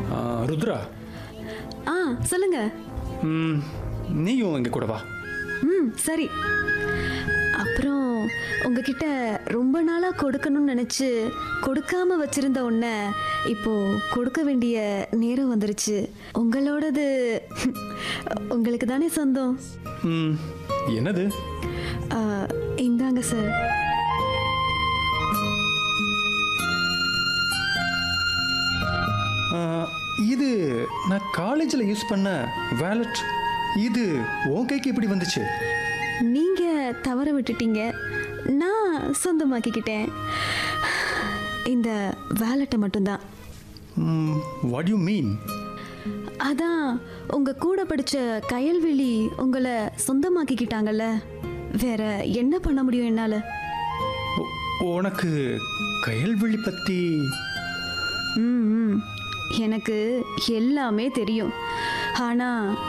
ஆ, ருத்ரா ஆ சொல்லுங்க ம், நீயும் எங்க கூட வா ம் சரி அப்புறம் உங்ககிட்ட ரொம்ப நாளாக கொடுக்கணும்னு நினச்சி கொடுக்காம வச்சிருந்த உன்னை இப்போ கொடுக்க வேண்டிய நேரம் வந்துருச்சு உங்களோடது உங்களுக்கு தானே சொந்தம் ம், என்னது ஆ, இந்தாங்க சார் ஆ, இது நான் காலேஜில் யூஸ் பண்ண வேலட் இது உன் கைக்கு எப்படி வந்துச்சு நீங்க தவற விட்டுட்டீங்க நான் சொந்தமாக்கிக்கிட்டேன் இந்த வேலட்டை மட்டும்தான் வாட் யூ மீன் அதான் உங்க கூட படிச்ச கயல்வெளி உங்களை சொந்தமாக்கிக்கிட்டாங்கல்ல வேற என்ன பண்ண முடியும் என்னால உனக்கு கயல்வெளி பற்றி ம் ம். எனக்கு எல்லாமே தெரியும் ஆனா